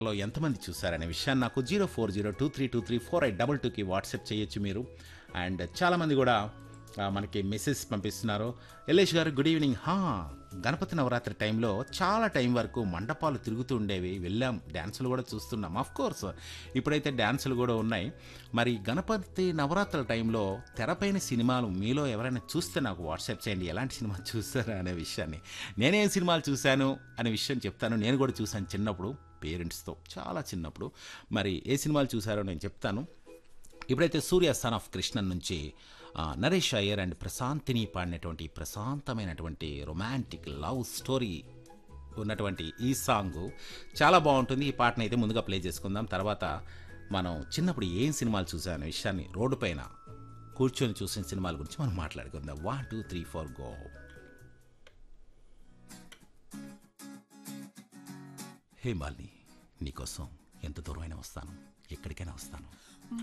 లో ఎంతమంది చూసారనే విషయాన్ని నాకు zero four zero two three two three four eight double టూకి వాట్సాప్ చేయొచ్చు మీరు అండ్ చాలామంది కూడా ఆ, మనకి మెసేజ్ పంపిస్తున్నారు యలేష్ గారు గుడ్ ఈవినింగ్ హా గణపతి నవరాత్రి టైంలో చాలా టైం వరకు మండపాలు తిరుగుతూ ఉండేవి వెళ్ళాం డ్యాన్సులు కూడా చూస్తున్నాం ఆఫ్ కోర్స్ ఇప్పుడైతే డ్యాన్సులు కూడా ఉన్నాయి మరి గణపతి నవరాత్రుల టైంలో తెరపైన సినిమాలు మీలో ఎవరైనా చూస్తే నాకు వాట్సాప్ చేయండి ఎలాంటి సినిమా చూస్తారా అనే విషయాన్ని నేనేం సినిమాలు చూశాను అనే విషయం చెప్తాను నేను కూడా చూశాను చిన్నప్పుడు పేరెంట్స్తో చాలా చిన్నప్పుడు మరి ఏ సినిమాలు చూశారో నేను చెప్తాను ఇప్పుడైతే సూర్య సన్ ఆఫ్ కృష్ణన్ నుంచి ఆ, నరేష్ అయ్యర్ అండ్ ప్రశాంతిని పాడినటువంటి ప్రశాంతమైనటువంటి రొమాంటిక్ లవ్ స్టోరీ ఉన్నటువంటి ఈ సాంగ్ చాలా బాగుంటుంది ఈ పాటను అయితే ముందుగా ప్లే చేసుకుందాం తర్వాత మనం చిన్నప్పుడు ఏం సినిమాలు చూసామనే విషయాన్ని రోడ్డు పైన కూర్చొని చూసిన సినిమాల గురించి మనం మాట్లాడుకుందాం one two three four go hey Malini నీకోసం ఎంత దూరమైనా వస్తాను ఎక్కడికైనా వస్తాను